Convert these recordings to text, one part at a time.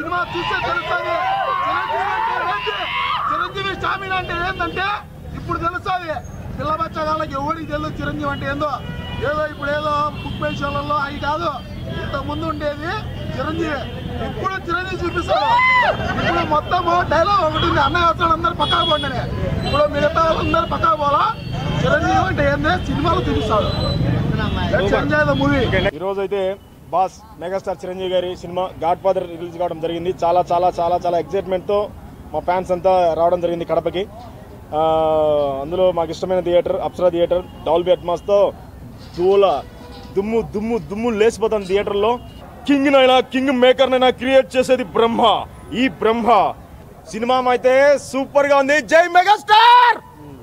Cinema చూస్తే తెలుస్తుంది చిరంజీవి అంటే ఏంటి చిరంజీవి స్టామినా అంటే ఏంటంటే ఇప్పుడు తెలుస్తుంది పిల్ల బచ్చగాళ్ళకి ఎవరికి తెలియదు చిరంజీవి అంటే ఏందో ఏదో ఇప్పుడు ఏదో బుక్ మై షోలలో అవి కాదు ఇంతకు ముందు ఉండేది చిరంజీవి ఇప్పుడు చిరంజీవి చూపిస్తారు ఇప్పుడు మొత్తం డైలాగ్ ఒకటి ఉంది అన్నయ్య వస్తాడు అందరు పక్కకు పోండి అని. ఇప్పుడు మిగతా వాళ్ళందరూ పక్కకు పోలా చిరంజీవి అంటే ఏంది సినిమాలో చూపిస్తాడు చిరంజీవి మూవీ ఈరోజు అయితే బాస్ మెగాస్టార్ చిరంజీవి గారి సినిమా గాడ్ ఫాదర్ రిలీజ్ కావడం జరిగింది చాలా చాలా చాలా చాలా ఎక్సైట్మెంట్తో మా ఫ్యాన్స్ అంతా రావడం జరిగింది కడపకి ఆ, అందులో మాకు ఇష్టమైన థియేటర్ అప్సరా థియేటర్ డాల్బీ అట్మాస్తో దూల దుమ్ము దుమ్ము దుమ్ము లేచిపోతుంది థియేటర్లో కింగ్ నైనా కింగ్ మేకర్ నైనా క్రియేట్ చేసేది బ్రహ్మ ఈ బ్రహ్మ సినిమా అయితే సూపర్ గా ఉంది జై మెగాస్టార్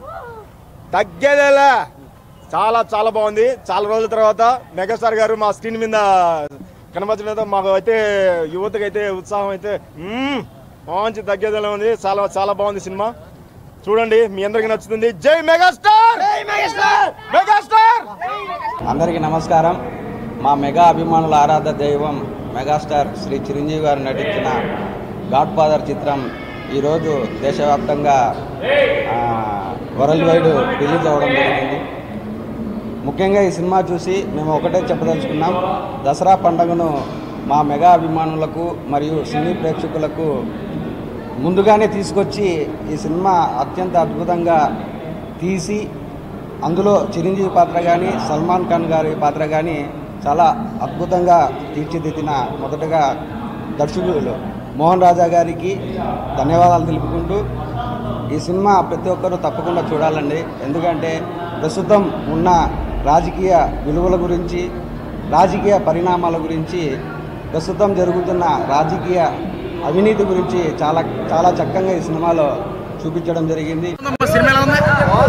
తగ్గేదేలే చాలా చాలా బాగుంది చాలా రోజుల తర్వాత మెగాస్టార్ గారు మా స్క్రీన్ మీద కనబరచడం మాకు అయితే యువతకు అయితే ఉత్సాహం అయితే మ్మ్, మంచి తగ్గేదేలా ఉంది చాలా చాలా బాగుంది సినిమా చూడండి మీ అందరికి నచ్చుతుంది జై మెగాస్టార్ మెగాస్టార్ అందరికీ నమస్కారం మా మెగా అభిమానుల ఆరాధ దైవం మెగాస్టార్ శ్రీ చిరంజీవి గారు నటించిన గాడ్ ఫాదర్ చిత్రం ఈరోజు దేశవ్యాప్తంగా ఆ, వరల్డ్ వైడ్ రిలీజ్ అవ్వడం జరిగింది ముఖ్యంగా ఈ సినిమా చూసి మేము ఒకటే చెప్పదలుచుకున్నాం దసరా పండుగను మా మెగా అభిమానులకు మరియు సినీ ప్రేక్షకులకు ముందుగానే తీసుకొచ్చి ఈ సినిమా అత్యంత అద్భుతంగా తీసి అందులో చిరంజీవి పాత్ర కానీ సల్మాన్ ఖాన్ గారి పాత్ర కానీ చాలా అద్భుతంగా తీర్చిదిద్దిన మొదటగా దర్శకులు మోహన్ రాజా గారికి ధన్యవాదాలు తెలుపుకుంటూ ఈ సినిమా ప్రతి ఒక్కరూ తప్పకుండా చూడాలండి ఎందుకంటే ప్రస్తుతం ఉన్న రాజకీయ విలువల గురించి రాజకీయ పరిణామాల గురించి ప్రస్తుతం జరుగుతున్న రాజకీయ అవినీతి గురించి చాలా చాలా చక్కగా ఈ సినిమాలో చూపించడం జరిగింది సినిమా ఎలా ఉంది